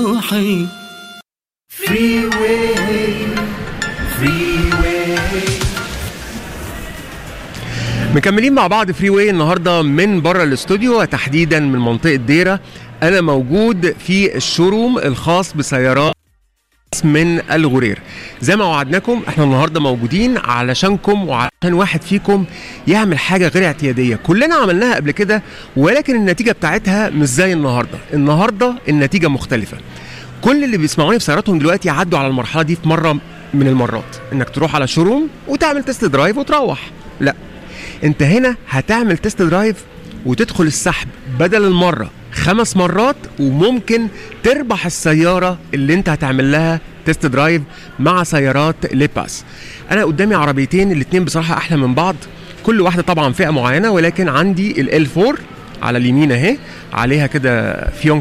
روحي مكملين مع بعض فري واي النهارده من بره الاستوديو وتحديدا من منطقه ديره انا موجود في الشوروم الخاص بسيارات من الغرير زي ما وعدناكم احنا النهارده موجودين علشانكم وعشان واحد فيكم يعمل حاجه غير اعتياديه كلنا عملناها قبل كده ولكن النتيجه بتاعتها مش زي النهارده النهارده النتيجه مختلفه كل اللي بيسمعوني في سياراتهم دلوقتي عدوا على المرحله دي في مره من المرات انك تروح على شوروم وتعمل تيست درايف وتروح لا انت هنا هتعمل تيست درايف وتدخل السحب بدل المره خمس مرات وممكن تربح السياره اللي انت هتعمل لها تيست درايف مع سيارات ليباس انا قدامي عربيتين الاتنين بصراحه احلى من بعض كل واحده طبعا فئه معينه ولكن عندي ال 4 على اليمين اهي عليها كده فيونك